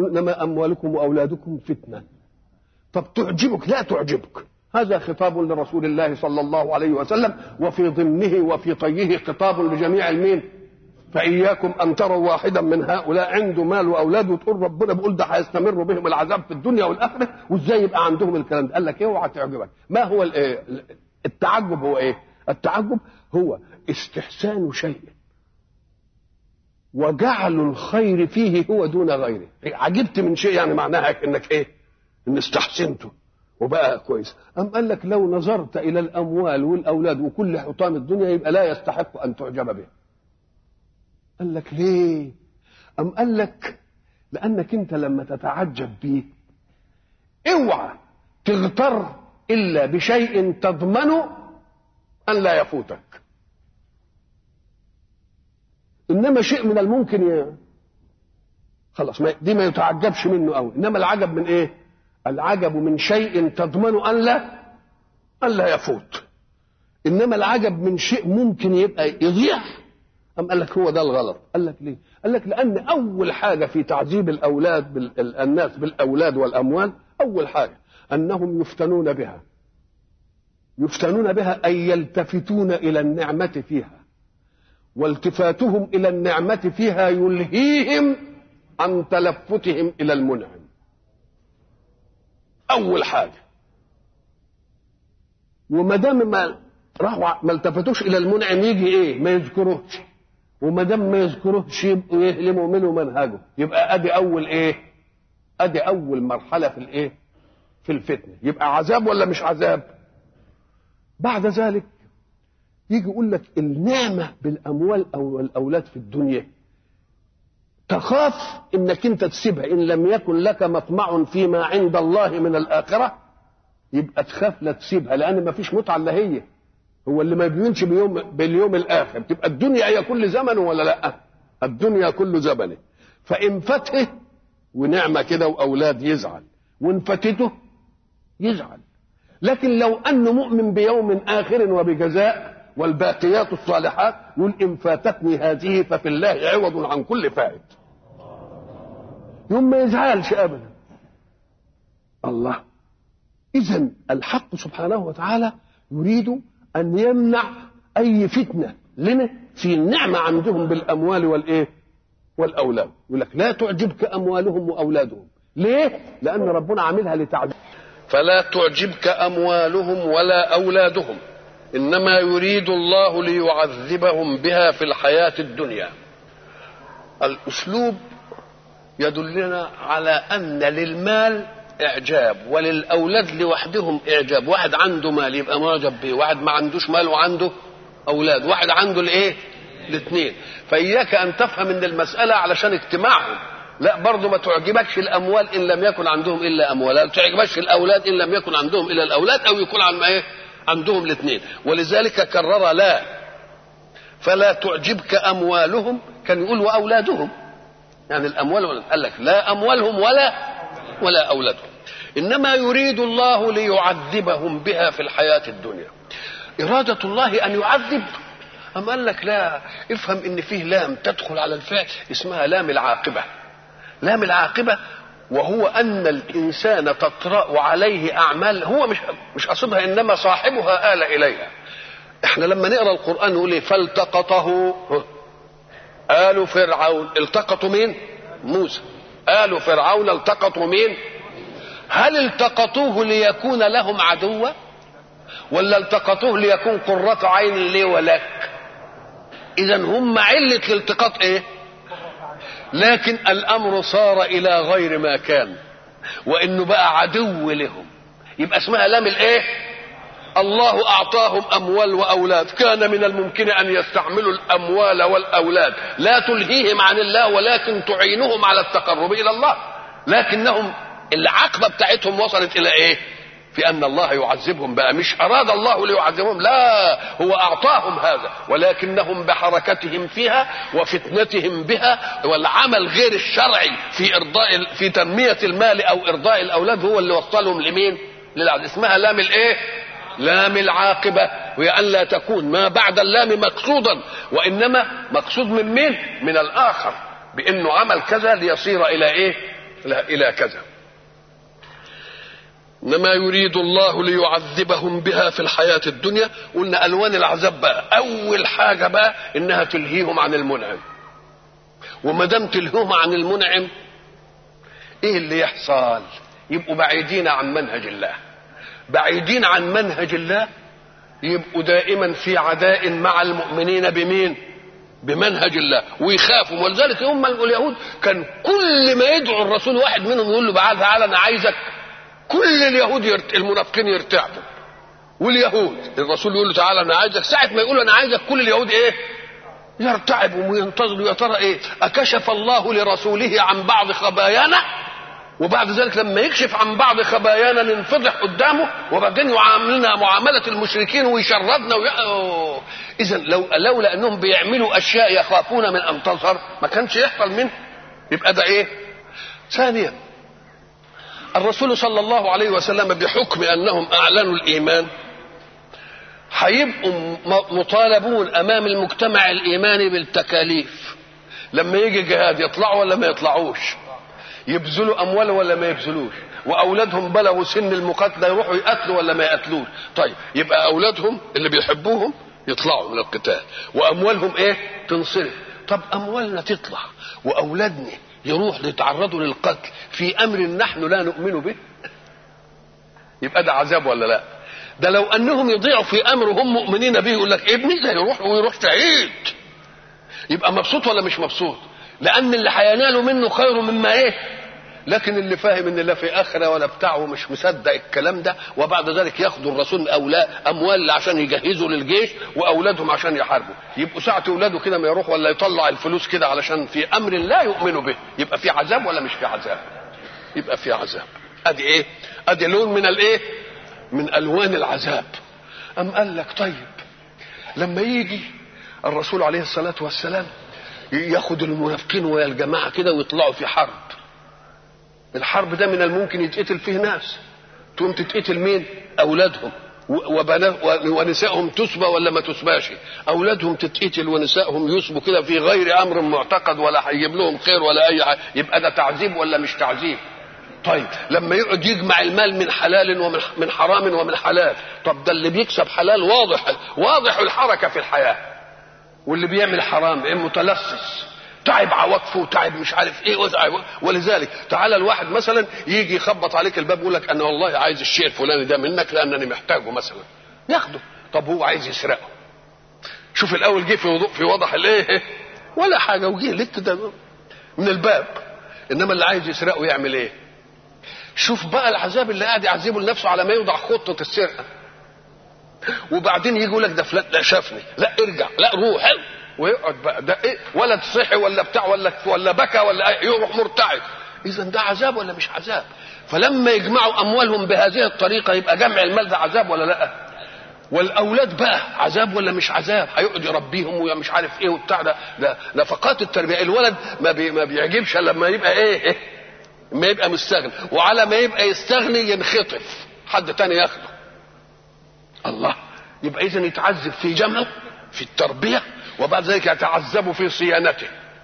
قالوا انما اموالكم واولادكم فتنه طب تعجبك لا تعجبك هذا خطاب لرسول الله صلى الله عليه وسلم وفي ضمنه وفي طيه خطاب لجميع المين فإياكم أن تروا واحدا من هؤلاء عنده مال وأولاد وتقول ربنا بيقول ده هيستمر بهم العذاب في الدنيا والآخرة وإزاي يبقى عندهم الكلام ده قال لك إيه اوعى تعجبك ما هو الإيه؟ التعجب هو إيه التعجب هو استحسان شيء وجعل الخير فيه هو دون غيره عجبت من شيء يعني معناها انك ايه ان استحسنته وبقى كويس أم قال لك لو نظرت إلى الأموال والأولاد وكل حطام الدنيا يبقى لا يستحق أن تعجب به قال لك ليه أم قال لك لأنك أنت لما تتعجب به اوعى تغتر إلا بشيء تضمن أن لا يفوتك إنما شيء من الممكن ي... خلاص ما دي ما يتعجبش منه قوي إنما العجب من إيه العجب من شيء تضمن ان لا ان لا يفوت انما العجب من شيء ممكن يبقى يضيع ام قال لك هو ده الغلط قال لك ليه قال لك لان اول حاجه في تعذيب الاولاد بال... الناس بالاولاد والاموال اول حاجه انهم يفتنون بها يفتنون بها اي يلتفتون الى النعمه فيها والتفاتهم الى النعمه فيها يلهيهم عن تلفتهم الى المنعم اول حاجه وما دام ما راحوا ما التفتوش الى المنعم يجي ايه ما يذكروش وما دام ما يذكروش يبقوا يهلموا منه منهجه يبقى ادي اول ايه ادي اول مرحله في الايه في الفتنه يبقى عذاب ولا مش عذاب بعد ذلك يجي يقول لك النعمه بالاموال او الاولاد في الدنيا تخاف انك انت تسيبها ان لم يكن لك مطمع فيما عند الله من الاخره يبقى تخاف لا تسيبها لان ما فيش متعه الا هي هو اللي ما بيؤمنش بيوم باليوم الاخر تبقى الدنيا هي كل زمن ولا لا الدنيا كل زمن فان فته ونعمه كده واولاد يزعل وان فاتته يزعل لكن لو انه مؤمن بيوم اخر وبجزاء والباقيات الصالحات يقول ان فاتتني هذه ففي الله عوض عن كل فائت يوم ما يزعلش ابدا الله اذا الحق سبحانه وتعالى يريد ان يمنع اي فتنه لنا في النعمه عندهم بالاموال والايه والاولاد يقول لك لا تعجبك اموالهم واولادهم ليه لان ربنا عاملها لتعذيب فلا تعجبك اموالهم ولا اولادهم انما يريد الله ليعذبهم بها في الحياه الدنيا الاسلوب يدلنا على ان للمال اعجاب وللاولاد لوحدهم اعجاب واحد عنده مال يبقى معجب به واحد ما عندوش مال وعنده اولاد واحد عنده الايه الاثنين فاياك ان تفهم ان المساله علشان اجتماعهم لا برضه ما تعجبكش الاموال ان لم يكن عندهم الا اموال لا تعجبكش الاولاد ان لم يكن عندهم الا الاولاد او يكون عن ايه عندهم الاثنين ولذلك كرر لا فلا تعجبك اموالهم كان يقول واولادهم يعني الاموال ولا قال لك لا اموالهم ولا ولا اولادهم انما يريد الله ليعذبهم بها في الحياه الدنيا اراده الله ان يعذب أم قال لك لا افهم ان فيه لام تدخل على الفعل اسمها لام العاقبه لام العاقبه وهو ان الانسان تطرا عليه اعمال هو مش مش قصدها انما صاحبها آل اليها احنا لما نقرا القران نقول ايه فالتقطه آل فرعون التقطوا مين موسى آل فرعون التقطوا مين هل التقطوه ليكون لهم عدوا ولا التقطوه ليكون قرة عين لي ولك اذا هم علة الالتقاط ايه لكن الامر صار الى غير ما كان وانه بقى عدو لهم يبقى اسمها لام الايه الله اعطاهم اموال واولاد كان من الممكن ان يستعملوا الاموال والاولاد لا تلهيهم عن الله ولكن تعينهم على التقرب الى الله لكنهم العقبه بتاعتهم وصلت الى ايه في ان الله يعذبهم بقى مش اراد الله ليعذبهم لا هو اعطاهم هذا ولكنهم بحركتهم فيها وفتنتهم بها والعمل غير الشرعي في ارضاء في تنميه المال او ارضاء الاولاد هو اللي وصلهم لمين للعذاب اسمها لام الايه لام العاقبة وهي أن لا تكون ما بعد اللام مقصودا وإنما مقصود من مين من الآخر بأنه عمل كذا ليصير إلى إيه لا الى كذا انما يريد الله ليعذبهم بها في الحياه الدنيا قلنا الوان العذاب بقى اول حاجه بقى انها تلهيهم عن المنعم وما دام تلهيهم عن المنعم ايه اللي يحصل يبقوا بعيدين عن منهج الله بعيدين عن منهج الله يبقوا دائما في عداء مع المؤمنين بمين بمنهج الله ويخافوا ولذلك هم اليهود كان كل ما يدعو الرسول واحد منهم يقول له تعالى تعالى انا عايزك كل اليهود يرت... المنافقين يرتعبوا واليهود الرسول يقول له تعالى انا عايزك ساعه ما يقول انا عايزك كل اليهود ايه يرتعبوا وينتظروا يا ترى ايه اكشف الله لرسوله عن بعض خبايانا وبعد ذلك لما يكشف عن بعض خبايانا ننفضح قدامه وبعدين يعاملنا معامله المشركين ويشردنا وي... اذا لو لولا انهم بيعملوا اشياء يخافون من ان تظهر ما كانش يحصل منه يبقى ده ايه ثانيا الرسول صلى الله عليه وسلم بحكم انهم اعلنوا الايمان هيبقوا مطالبون امام المجتمع الايماني بالتكاليف لما يجي جهاد يطلعوا ولا ما يطلعوش يبذلوا اموال ولا ما يبذلوش واولادهم بلغوا سن المقاتله يروحوا يقتلوا ولا ما يقتلوش طيب يبقى اولادهم اللي بيحبوهم يطلعوا من القتال واموالهم ايه تنصرف طب اموالنا تطلع واولادنا يروح يتعرضوا للقتل في امر نحن لا نؤمن به يبقى ده عذاب ولا لا ده لو انهم يضيعوا في امر هم مؤمنين به يقول لك ابني ده يروح ويروح شهيد يبقى مبسوط ولا مش مبسوط لان اللي هيناله منه خير مما ايه لكن اللي فاهم ان لا في اخره ولا بتاع ومش مصدق الكلام ده وبعد ذلك ياخدوا الرسول أولا اموال عشان يجهزوا للجيش واولادهم عشان يحاربوا يبقوا ساعه اولاده كده ما يروح ولا يطلع الفلوس كده علشان في امر لا يؤمنوا به يبقى في عذاب ولا مش في عذاب يبقى في عذاب ادي ايه ادي لون من الايه من الوان العذاب ام قال لك طيب لما يجي الرسول عليه الصلاه والسلام ياخد المنافقين ويا الجماعه كده ويطلعوا في حرب الحرب ده من الممكن يتقتل فيه ناس تقوم تتقتل مين اولادهم ونسائهم تسبى ولا ما تسباش اولادهم تتقتل ونسائهم يسبوا كده في غير امر معتقد ولا هيجيب لهم خير ولا اي حاجه يبقى ده تعذيب ولا مش تعذيب طيب لما يقعد يجمع المال من حلال ومن من حرام ومن حلال طب ده اللي بيكسب حلال واضح واضح الحركه في الحياه واللي بيعمل حرام ايه متلصص تعب عواطفه وتعب مش عارف ايه وتعب ولذلك تعالى الواحد مثلا يجي يخبط عليك الباب يقول لك انا والله عايز الشيء الفلاني ده منك لانني محتاجه مثلا ياخده طب هو عايز يسرقه شوف الاول جه في وضوء في وضح الايه ولا حاجه وجه لك كده من الباب انما اللي عايز يسرقه يعمل ايه شوف بقى العذاب اللي قاعد يعذبه لنفسه على ما يوضع خطه السرقه وبعدين يجي يقول لك ده فلان لا شافني لا ارجع لا روح ويقعد بقى ده ايه ولد صحي ولا بتاع ولا ولا بكى ولا يروح مرتعد اذا ده عذاب ولا مش عذاب فلما يجمعوا اموالهم بهذه الطريقه يبقى جمع المال ده عذاب ولا لا والاولاد بقى عذاب ولا مش عذاب هيقعد يربيهم ومش عارف ايه وبتاع ده ده نفقات التربيه الولد ما, بي ما بيعجبش لما يبقى ايه, إيه ما يبقى مستغني وعلى ما يبقى يستغني ينخطف حد تاني ياخده الله يبقى اذا يتعذب في جمعه في التربيه وبعد ذلك يتعذب في صيانته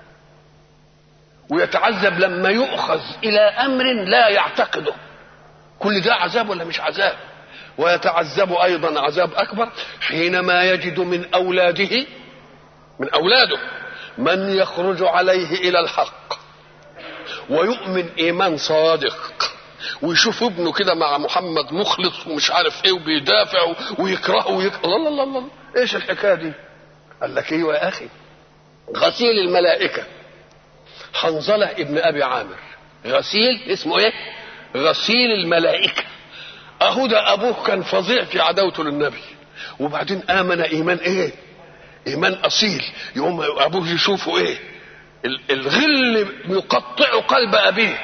ويتعذب لما يؤخذ الى امر لا يعتقده كل ده عذاب ولا مش عذاب ويتعذب ايضا عذاب اكبر حينما يجد من اولاده من اولاده من يخرج عليه الى الحق ويؤمن ايمان صادق ويشوف ابنه كده مع محمد مخلص ومش عارف ايه وبيدافع ويكرهه ويك... الله الله الله ايش الحكايه دي؟ قال لك ايوه يا اخي غسيل الملائكه حنظله ابن ابي عامر غسيل اسمه ايه؟ غسيل الملائكه اهو ده ابوه كان فظيع في عداوته للنبي وبعدين امن ايمان ايه؟ ايمان اصيل يقوم ابوه يشوفه ايه؟ الغل يقطع قلب ابيه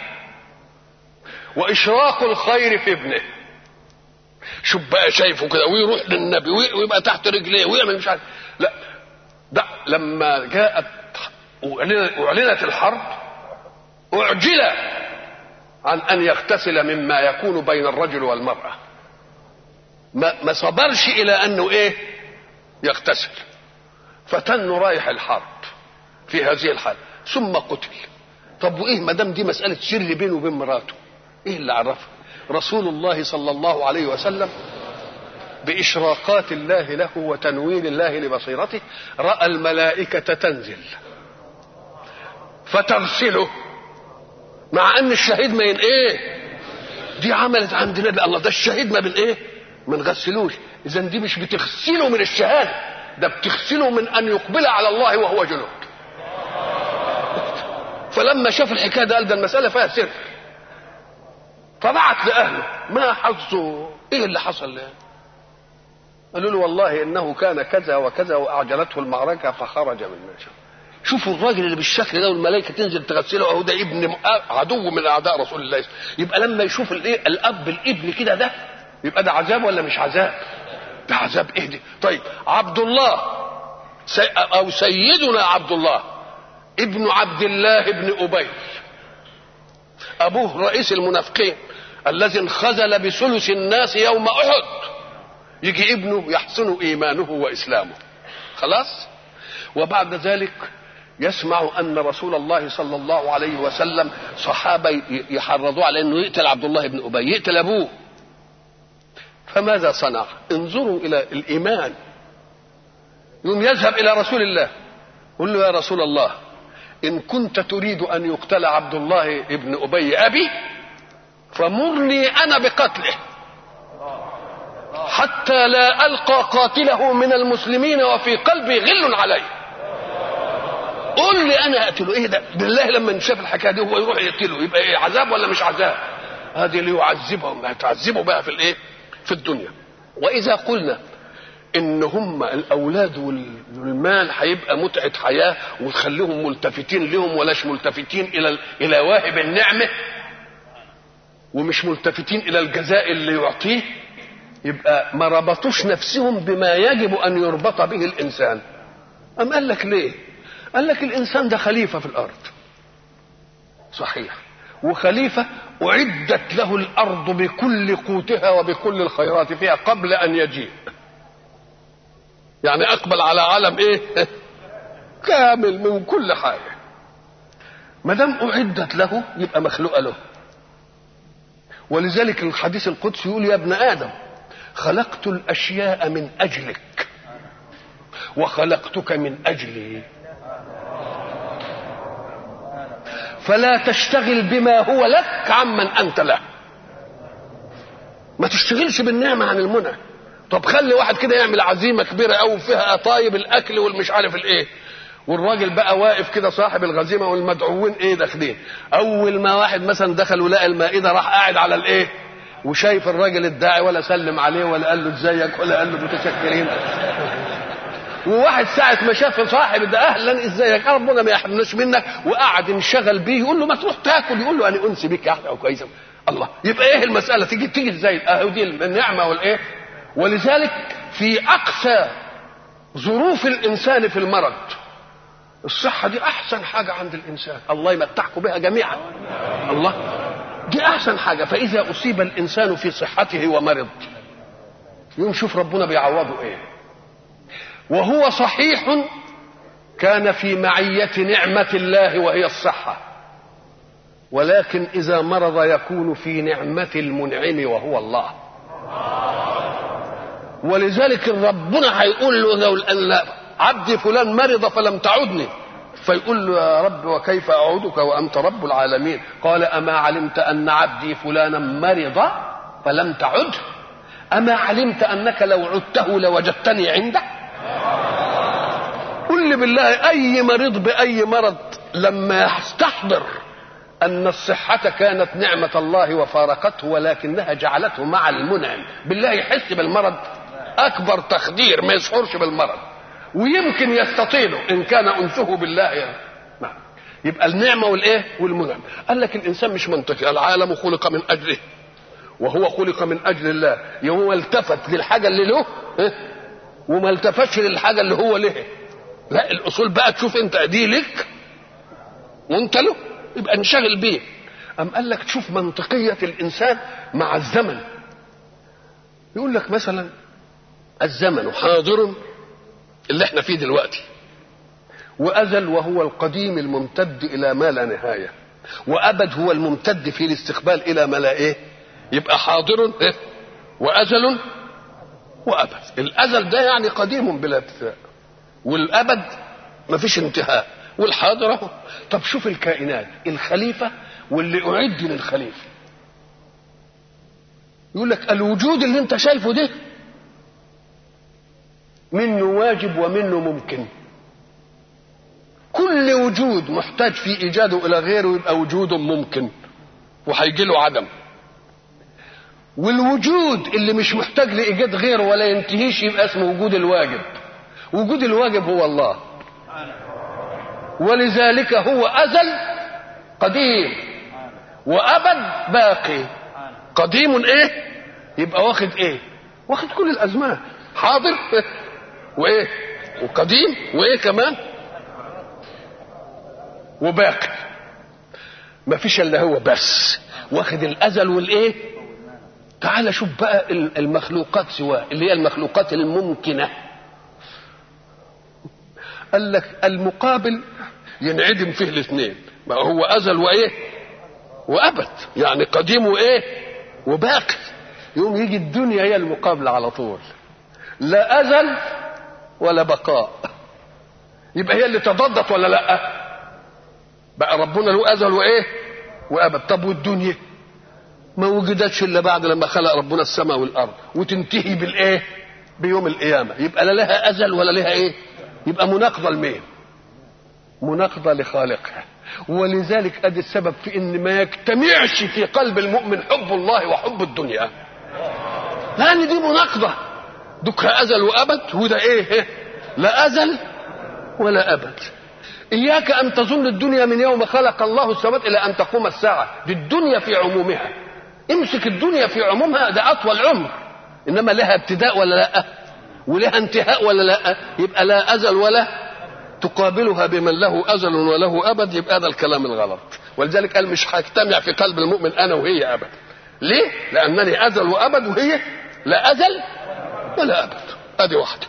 واشراق الخير في ابنه شوف بقى شايفه كده ويروح للنبي ويبقى تحت رجليه ويعمل مش عارف لا ده لما جاءت اعلنت الحرب اعجل عن ان يغتسل مما يكون بين الرجل والمراه ما, ما صبرش الى انه ايه يغتسل فتن رايح الحرب في هذه الحاله ثم قتل طب وايه ما دام دي مساله سر بينه وبين مراته ايه اللي عرفه رسول الله صلى الله عليه وسلم بإشراقات الله له وتنوير الله لبصيرته رأى الملائكة تنزل فترسله مع أن الشهيد ما ين إيه دي عملت عند النبي الله ده الشهيد ما بين إيه ما نغسلوش إذا دي مش بتغسله من الشهادة ده بتغسله من أن يقبل على الله وهو جنوب فلما شاف الحكاية ده قال ده المسألة فيها سر فبعت لأهله ما حظه إيه اللي حصل له قالوا له والله انه كان كذا وكذا واعجلته المعركه فخرج من مشهد شوفوا الراجل اللي بالشكل ده والملائكه تنزل تغسله اهو ده ابن عدو من اعداء رسول الله يبقى لما يشوف الايه الاب الابن كده ده يبقى ده عذاب ولا مش عذاب؟ ده عذاب ايه ده؟ طيب عبد الله سي او سيدنا عبد الله ابن عبد الله بن ابي ابوه رئيس المنافقين الذي انخذل بثلث الناس يوم احد يجي ابنه يحسن ايمانه واسلامه خلاص وبعد ذلك يسمع ان رسول الله صلى الله عليه وسلم صحابه يحرضوا على انه يقتل عبد الله بن ابي يقتل ابوه فماذا صنع انظروا الى الايمان يوم يذهب الى رسول الله قل له يا رسول الله ان كنت تريد ان يقتل عبد الله بن ابي ابي فمرني انا بقتله حتى لا القى قاتله من المسلمين وفي قلبي غل عليه قل لي انا اقتله ايه ده بالله لما نشاف الحكايه دي هو يروح يقتله يبقى ايه عذاب ولا مش عذاب هذه اللي يعذبهم هتعذبوا بقى في الايه في الدنيا واذا قلنا ان هم الاولاد والمال هيبقى متعه حياه وتخليهم ملتفتين لهم ولاش ملتفتين الى الى واهب النعمه ومش ملتفتين الى الجزاء اللي يعطيه يبقى ما ربطوش نفسهم بما يجب ان يربط به الانسان ام قال لك ليه قال لك الانسان ده خليفه في الارض صحيح وخليفه اعدت له الارض بكل قوتها وبكل الخيرات فيها قبل ان يجيء يعني اقبل على عالم ايه كامل من كل حاجه ما دام اعدت له يبقى مخلوقه له ولذلك الحديث القدسي يقول يا ابن ادم خلقت الاشياء من اجلك وخلقتك من اجلي فلا تشتغل بما هو لك عمن انت له ما تشتغلش بالنعمه عن المنى طب خلي واحد كده يعمل عزيمه كبيره قوي فيها طايب الاكل والمش عارف الايه والراجل بقى واقف كده صاحب الغزيمه والمدعوين ايه داخلين اول ما واحد مثلا دخل ولقى المائده راح قاعد على الايه وشايف الراجل الداعي ولا سلم عليه ولا قال له ازيك ولا قال له متشكرين وواحد ساعة ما شاف صاحب ده اهلا ازيك ربنا ما يحرمناش منك وقعد انشغل بيه يقول له ما تروح تاكل يقول له انا انسي بك يا احلى وكويسه الله يبقى ايه المساله تيجي تيجي ازاي اهو دي النعمه والايه ولذلك في اقسى ظروف الانسان في المرض الصحه دي احسن حاجه عند الانسان الله يمتعكم بها جميعا الله دي احسن حاجه فاذا اصيب الانسان في صحته ومرض يوم شوف ربنا بيعوضه ايه وهو صحيح كان في معيه نعمه الله وهي الصحه ولكن اذا مرض يكون في نعمه المنعم وهو الله ولذلك ربنا هيقول له لو ان عبدي فلان مرض فلم تعدني فيقول له يا رب وكيف اعودك وانت رب العالمين قال اما علمت ان عبدي فلانا مرض فلم تعده اما علمت انك لو عدته لوجدتني عنده قل لي بالله اي مريض باي مرض لما يستحضر ان الصحه كانت نعمه الله وفارقته ولكنها جعلته مع المنعم بالله يحس بالمرض اكبر تخدير ما يشعرش بالمرض ويمكن يستطيله ان كان انسه بالله يعني. نعم يبقى النعمه والايه والمنعم قال لك الانسان مش منطقي العالم خلق من اجله وهو خلق من اجل الله يوم التفت للحاجه اللي له وما التفتش للحاجه اللي هو له لا الاصول بقى تشوف انت دي لك وانت له يبقى انشغل بيه أم قال لك تشوف منطقية الإنسان مع الزمن يقول لك مثلا الزمن حاضر اللي احنا فيه دلوقتي وأزل وهو القديم الممتد إلى ما لا نهاية وابد هو الممتد في الاستقبال الى ما لا ايه يبقى حاضر إيه؟ وازل وابد الازل ده يعني قديم بلا ابتداء والابد ما فيش انتهاء والحاضر اهو طب شوف الكائنات الخليفه واللي اعد للخليفه يقول لك الوجود اللي انت شايفه ده منه واجب ومنه ممكن كل وجود محتاج في ايجاده الى غيره يبقى وجود ممكن وهيجي له عدم والوجود اللي مش محتاج لايجاد غيره ولا ينتهيش يبقى اسمه وجود الواجب وجود الواجب هو الله ولذلك هو ازل قديم وابد باقي قديم ايه يبقى واخد ايه واخد كل الازمان حاضر وايه وقديم وايه كمان وباقي ما فيش الا هو بس واخد الازل والايه تعال شوف بقى المخلوقات سواء اللي هي المخلوقات الممكنه قال لك المقابل ينعدم فيه الاثنين ما هو ازل وايه وابد يعني قديم وايه وباقي يوم يجي الدنيا هي المقابله على طول لا ازل ولا بقاء يبقى هي اللي تضادت ولا لا بقى ربنا له ازل وايه وابد طب والدنيا ما وجدتش الا بعد لما خلق ربنا السماء والارض وتنتهي بالايه بيوم القيامه يبقى لا لها ازل ولا لها ايه يبقى مناقضه لمين مناقضه لخالقها ولذلك ادي السبب في ان ما يجتمعش في قلب المؤمن حب الله وحب الدنيا لان دي مناقضه دكها ازل وابد وده ايه لا ازل ولا ابد اياك ان تظن الدنيا من يوم خلق الله السماوات الى ان تقوم الساعه دي الدنيا في عمومها امسك الدنيا في عمومها ده اطول عمر انما لها ابتداء ولا لا ولها انتهاء ولا لا يبقى لا ازل ولا تقابلها بمن له ازل وله ابد يبقى هذا الكلام الغلط ولذلك قال مش هجتمع في قلب المؤمن انا وهي ابدا ليه لانني ازل وابد وهي لا ازل ولا ابد ادي واحده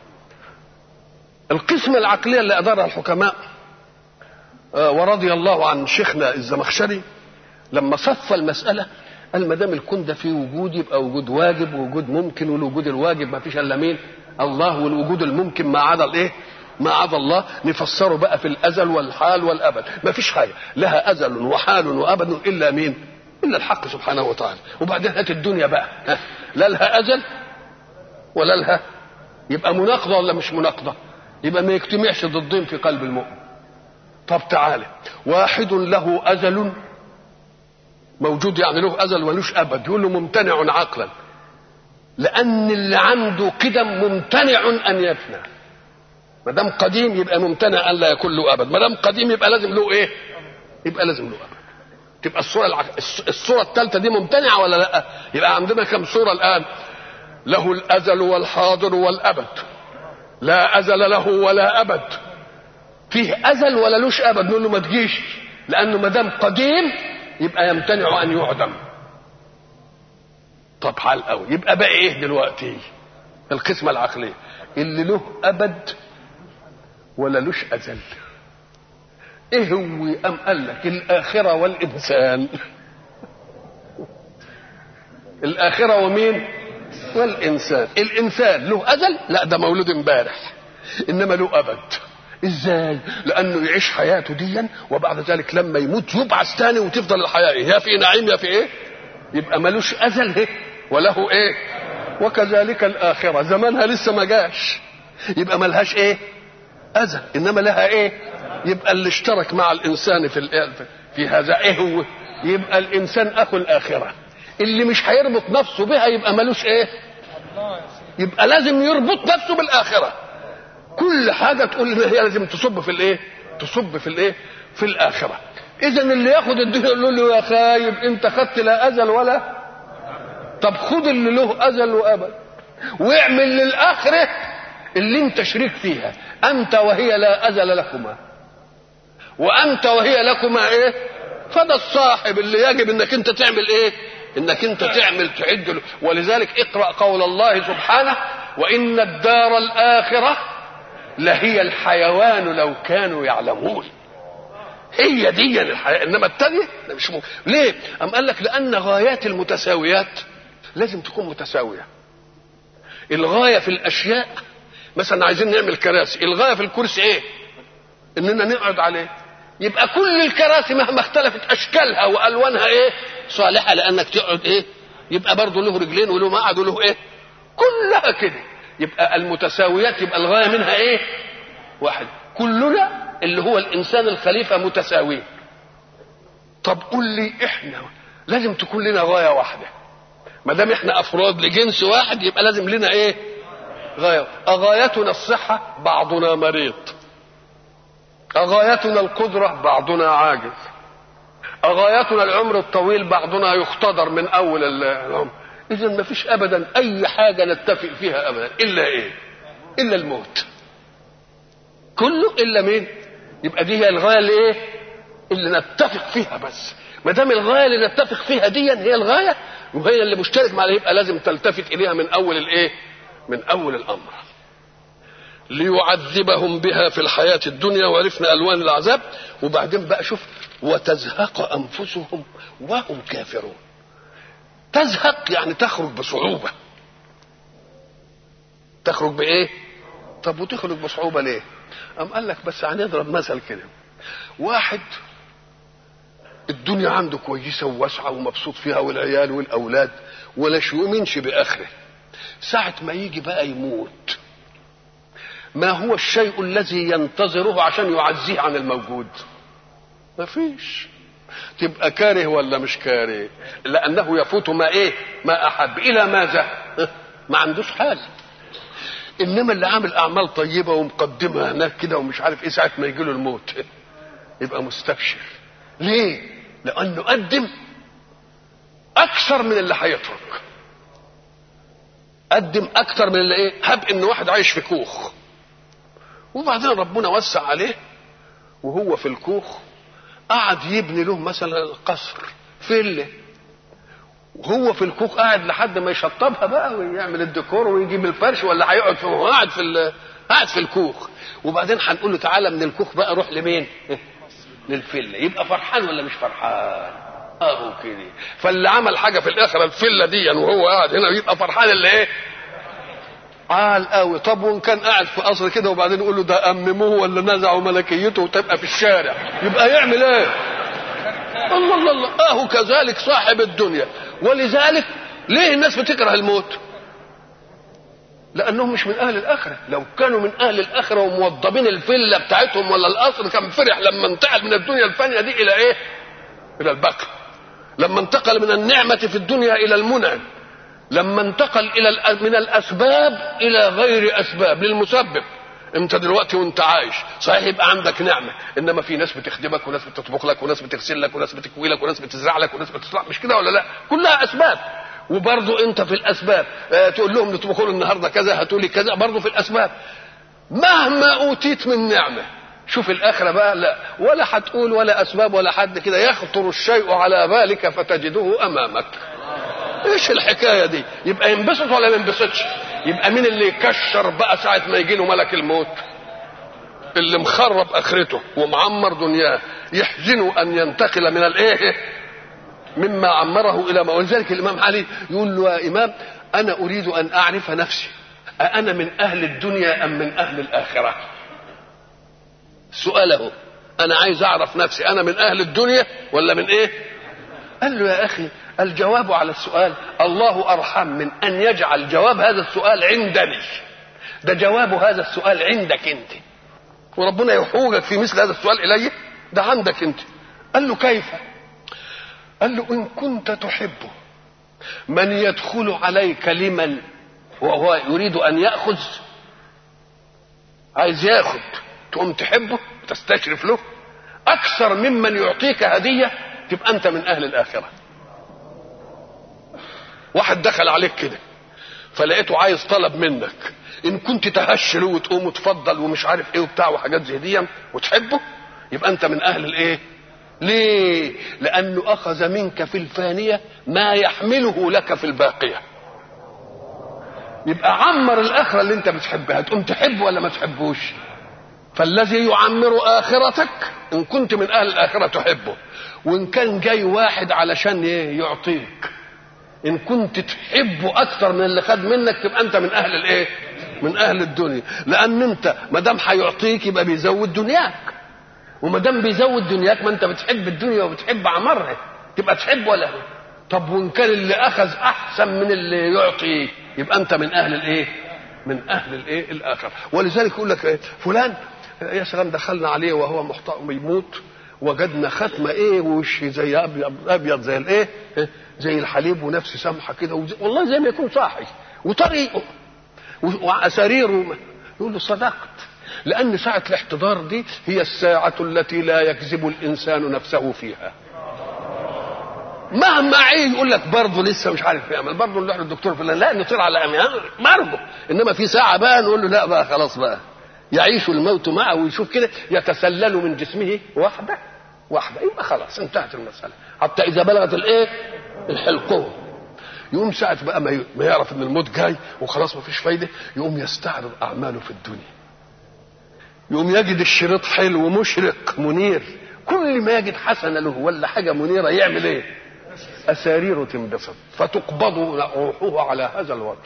القسمة العقلية اللي أدارها الحكماء آه ورضي الله عن شيخنا الزمخشري لما صف المسألة قال ما دام الكون ده فيه وجود يبقى وجود واجب ووجود ممكن والوجود الواجب ما فيش الا مين؟ الله والوجود الممكن ما عدا الايه؟ ما عدا الله نفسره بقى في الازل والحال والابد ما فيش حاجه لها ازل وحال وابد الا مين؟ الا الحق سبحانه وتعالى وبعدين هات الدنيا بقى ها لا لها ازل ولا لها يبقى مناقضه ولا مش مناقضه؟ يبقى ما يجتمعش ضدين في قلب المؤمن طب تعالى واحد له ازل موجود يعني له ازل ولوش ابد يقول له ممتنع عقلا لان اللي عنده قدم ممتنع ان يفنى ما دام قديم يبقى ممتنع ان لا يكون له ابد ما دام قديم يبقى لازم له ايه يبقى لازم له ابد تبقى الصوره العك... الصوره الثالثه دي ممتنعه ولا لا يبقى عندنا كم صوره الان له الازل والحاضر والابد لا ازل له ولا ابد فيه ازل ولا لوش ابد نقول له ما تجيش لانه ما دام قديم يبقى يمتنع ان يعدم طب حال قوي يبقى بقى ايه دلوقتي القسمه العقليه اللي له ابد ولا لوش ازل ايه هو ام قال لك الاخره والانسان الاخره ومين والانسان الانسان له ازل لا ده مولود امبارح انما له ابد ازاي لانه يعيش حياته ديا وبعد ذلك لما يموت يبعث تاني وتفضل الحياه إيه؟ يا في نعيم يا في ايه يبقى ملوش ازل ايه وله ايه وكذلك الاخره زمانها لسه ما جاش يبقى ملهاش ايه ازل انما لها ايه يبقى اللي اشترك مع الانسان في في هذا ايه هو يبقى الانسان اخو الاخره اللي مش هيربط نفسه بها يبقى ملوش ايه يبقى لازم يربط نفسه بالاخره كل حاجه تقول ان هي لازم تصب في الايه تصب في الايه في الاخره اذا اللي ياخد الدنيا يقول له يا خايب انت خدت لا ازل ولا طب خد اللي له ازل وابد واعمل للاخره اللي انت شريك فيها انت وهي لا ازل لكما وانت وهي لكما ايه فده الصاحب اللي يجب انك انت تعمل ايه انك انت تعمل تعد له ولذلك اقرا قول الله سبحانه وان الدار الاخره لهي الحيوان لو كانوا يعلمون هي دي الحياه انما الثانيه مش ممكن ليه؟ أم قال لك لان غايات المتساويات لازم تكون متساويه الغايه في الاشياء مثلا عايزين نعمل كراسي الغايه في الكرسي ايه اننا نقعد عليه يبقى كل الكراسي مهما اختلفت اشكالها والوانها ايه صالحه لانك تقعد ايه يبقى برضه له رجلين وله مقعد وله ايه كلها كده يبقى المتساويات يبقى الغايه منها ايه واحد كلنا اللي هو الانسان الخليفه متساويين طب قول لي احنا لازم تكون لنا غايه واحده ما دام احنا افراد لجنس واحد يبقى لازم لنا ايه غايه اغايتنا الصحه بعضنا مريض اغايتنا القدره بعضنا عاجز اغايتنا العمر الطويل بعضنا يختضر من اول العمر اذا ما فيش ابدا اي حاجه نتفق فيها ابدا الا ايه الا الموت كله الا مين يبقى دي هي الغايه اللي ايه اللي نتفق فيها بس ما دام الغايه اللي نتفق فيها دي هي الغايه وهي اللي مشترك معها يبقى لازم تلتفت اليها من اول الايه من اول الامر ليعذبهم بها في الحياه الدنيا وعرفنا الوان العذاب وبعدين بقى شوف وتزهق انفسهم وهم كافرون تزهق يعني تخرج بصعوبه تخرج بايه طب وتخرج بصعوبه ليه أم قال لك بس هنضرب مثل كده واحد الدنيا عنده كويسه وواسعه ومبسوط فيها والعيال والاولاد ولا يؤمنش باخره ساعه ما يجي بقى يموت ما هو الشيء الذي ينتظره عشان يعزيه عن الموجود ما فيش تبقى كاره ولا مش كاره لانه يفوت ما ايه ما احب الى ماذا ما عندوش حاجه انما اللي عامل اعمال طيبه ومقدمها هناك كده ومش عارف ايه ساعه ما يجي له الموت يبقى مستبشر ليه لانه قدم اكثر من اللي هيترك قدم اكثر من اللي ايه هب ان واحد عايش في كوخ وبعدين ربنا وسع عليه وهو في الكوخ قعد يبني له مثلا قصر فيلا وهو في الكوخ قاعد لحد ما يشطبها بقى ويعمل الديكور ويجيب الفرش ولا هيقعد في هو قاعد في قاعد في الكوخ وبعدين هنقول له تعالى من الكوخ بقى روح لمين؟ للفيلا يبقى فرحان ولا مش فرحان؟ اهو كده فاللي عمل حاجه في الاخره الفيلا دي وهو قاعد هنا يبقى فرحان اللي ايه؟ عال قوي طب وان كان قاعد في قصر كده وبعدين يقول له ده امموه ولا نزعوا ملكيته وتبقى في الشارع يبقى يعمل ايه؟ الله الله الله اهو كذلك صاحب الدنيا ولذلك ليه الناس بتكره الموت لانهم مش من اهل الاخره لو كانوا من اهل الاخره وموضبين الفيلا بتاعتهم ولا القصر كان فرح لما انتقل من الدنيا الفانيه دي الى ايه الى البقاء لما انتقل من النعمه في الدنيا الى المنعم لما انتقل الى من الاسباب الى غير اسباب للمسبب انت دلوقتي وانت عايش صحيح يبقى عندك نعمه انما في ناس بتخدمك وناس بتطبخ لك وناس بتغسل لك وناس بتكوي لك وناس بتزرع لك وناس بتصلح مش كده ولا لا كلها اسباب وبرضه انت في الاسباب اه تقول لهم نطبخوا لي النهارده كذا هاتوا لي كذا برضه في الاسباب مهما اوتيت من نعمه شوف الاخره بقى لا ولا هتقول ولا اسباب ولا حد كده يخطر الشيء على بالك فتجده امامك ايش الحكايه دي يبقى ينبسط ولا ما ينبسطش يبقى مين اللي يكشر بقى ساعه ما يجي له ملك الموت اللي مخرب اخرته ومعمر دنياه يحزنه ان ينتقل من الايه مما عمره الى ما ولذلك الامام علي يقول له يا امام انا اريد ان اعرف نفسي أأنا من أهل الدنيا أم من أهل الآخرة سؤاله أنا عايز أعرف نفسي أنا من أهل الدنيا ولا من إيه قال له يا أخي الجواب على السؤال الله أرحم من أن يجعل جواب هذا السؤال عندني ده جواب هذا السؤال عندك أنت وربنا يحوجك في مثل هذا السؤال إليه ده عندك أنت قال له كيف قال له إن كنت تحبه من يدخل عليك لمن وهو يريد أن يأخذ عايز ياخد تقوم تحبه تستشرف له أكثر ممن يعطيك هدية تبقى أنت من أهل الآخرة واحد دخل عليك كده فلقيته عايز طلب منك ان كنت تهش له وتقوم وتفضل ومش عارف ايه وبتاع وحاجات زي دي وتحبه يبقى انت من اهل الايه ليه لانه اخذ منك في الفانيه ما يحمله لك في الباقيه يبقى عمر الاخره اللي انت بتحبها تقوم تحبه ولا ما تحبوش فالذي يعمر اخرتك ان كنت من اهل الاخره تحبه وان كان جاي واحد علشان ايه يعطيك ان كنت تحبه اكثر من اللي خد منك تبقى انت من اهل الايه من اهل الدنيا لان انت ما دام هيعطيك يبقى بيزود دنياك وما دام بيزود دنياك ما انت بتحب الدنيا وبتحب عمرها تبقى تحب ولا طب وان كان اللي اخذ احسن من اللي يعطي يبقى انت من اهل الايه من اهل الايه الاخر ولذلك يقول لك إيه؟ فلان يا سلام دخلنا عليه وهو محترم بيموت وجدنا ختمه ايه وش زي ابيض ابيض زي الايه زي الحليب ونفس سمحه كده والله زي ما يكون صاحي وطريقه واساريره يقول له صدقت لان ساعه الاحتضار دي هي الساعه التي لا يكذب الانسان نفسه فيها مهما عين يقول لك برضه لسه مش عارف يعمل برضه نروح للدكتور فلان لا نطير على امي برضه انما في ساعه بقى نقول له لا بقى خلاص بقى يعيش الموت معه ويشوف كده يتسلل من جسمه واحده واحده يبقى خلاص انتهت المساله حتى اذا بلغت الايه الحلقوم يقوم ساعة بقى ما يعرف ان الموت جاي وخلاص ما فيش فايده يقوم يستعرض اعماله في الدنيا يقوم يجد الشريط حلو مشرق منير كل ما يجد حسنه له ولا حاجه منيره يعمل ايه اساريره تنبسط فتقبض روحه على هذا الوضع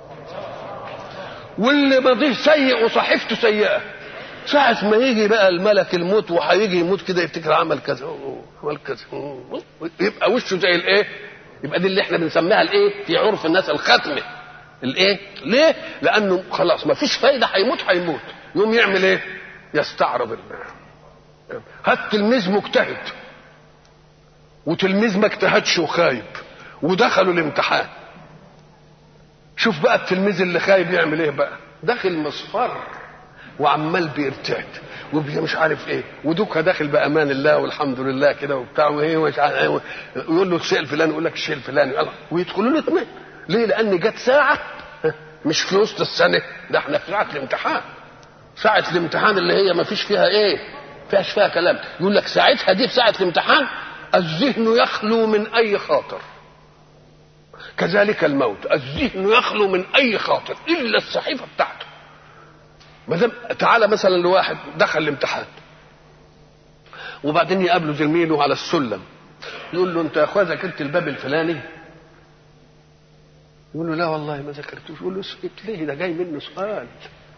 واللي ماضيه سيء وصحيفته سيئه ساعة ما يجي بقى الملك الموت وهيجي يموت كده يفتكر عمل كذا عمل كذا يبقى وشه زي الايه؟ يبقى دي اللي احنا بنسميها الايه؟ في عرف الناس الختمه. الايه؟ ليه؟ لانه خلاص ما فيش فايده هيموت هيموت. يقوم يعمل ايه؟ يستعرض الله. هات تلميذ مجتهد وتلميذ ما اجتهدش وخايب ودخلوا الامتحان شوف بقى التلميذ اللي خايب يعمل ايه بقى داخل مصفر وعمال بيرتعد ومش عارف ايه ودوكا داخل بامان الله والحمد لله كده وبتاع وايه ومش عارف ايه يقول له الشيء الفلاني يقول لك الشيء الفلاني ويدخلوا له اثنين ليه؟ لان جت ساعه مش في وسط السنه ده احنا في ساعه الامتحان ساعه الامتحان اللي هي ما فيش فيها ايه؟ فيهاش فيها كلام يقول لك ساعتها دي في ساعه الامتحان الذهن يخلو من اي خاطر كذلك الموت الذهن يخلو من اي خاطر الا الصحيفه بتاعته ما دام تعالى مثلا لواحد دخل الامتحان وبعدين يقابله زميله على السلم يقول له انت يا اخويا ذاكرت الباب الفلاني يقول له لا والله ما ذاكرتوش يقول له اسكت ليه ده جاي منه سؤال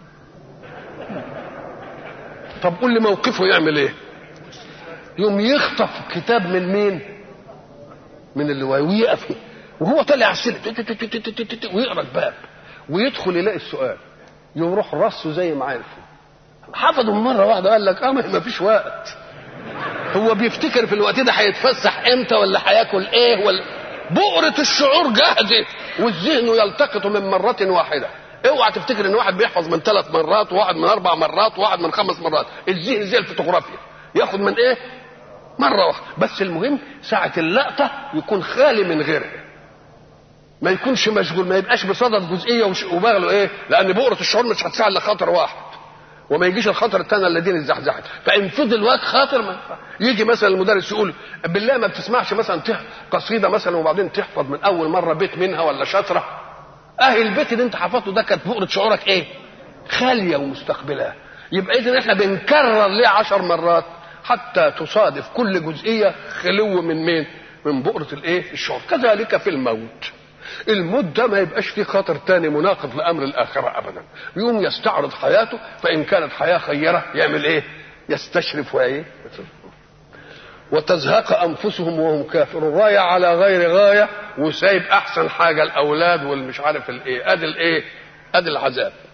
طب قول لي موقفه يعمل ايه يوم يخطف كتاب من مين من اللي ويقف وهو طالع على السلم ويقرا الباب ويدخل يلاقي السؤال يروح رصه زي ما عرفه حفظه مره واحده قال لك اه ما فيش وقت هو بيفتكر في الوقت ده هيتفسح امتى ولا هياكل ايه ولا بؤرة الشعور جاهزة والذهن يلتقط من مرة واحدة اوعى تفتكر ان واحد بيحفظ من ثلاث مرات وواحد من اربع مرات وواحد من خمس مرات الذهن زي الفوتوغرافيا ياخد من ايه مرة واحدة بس المهم ساعة اللقطة يكون خالي من غيره ما يكونش مشغول ما يبقاش بصدد جزئيه وبغله ايه لان بؤره الشعور مش هتساعد لخاطر واحد وما يجيش الخطر الثاني الذين الزحزحت فان فضل وقت خاطر ما يجي مثلا المدرس يقول بالله ما بتسمعش مثلا قصيده مثلا وبعدين تحفظ من اول مره بيت منها ولا شطره اهي البيت اللي انت حفظته ده كانت بؤره شعورك ايه خاليه ومستقبلاه يبقى اذا احنا بنكرر ليه عشر مرات حتى تصادف كل جزئيه خلو من مين من بؤره الايه الشعور كذلك في الموت الموت ده ما يبقاش فيه خطر تاني مناقض لامر الاخره ابدا يقوم يستعرض حياته فان كانت حياه خيره يعمل ايه يستشرف وايه وتزهق انفسهم وهم كافرون راية على غير غايه وسايب احسن حاجه الاولاد والمش عارف الايه ادي الايه ادي العذاب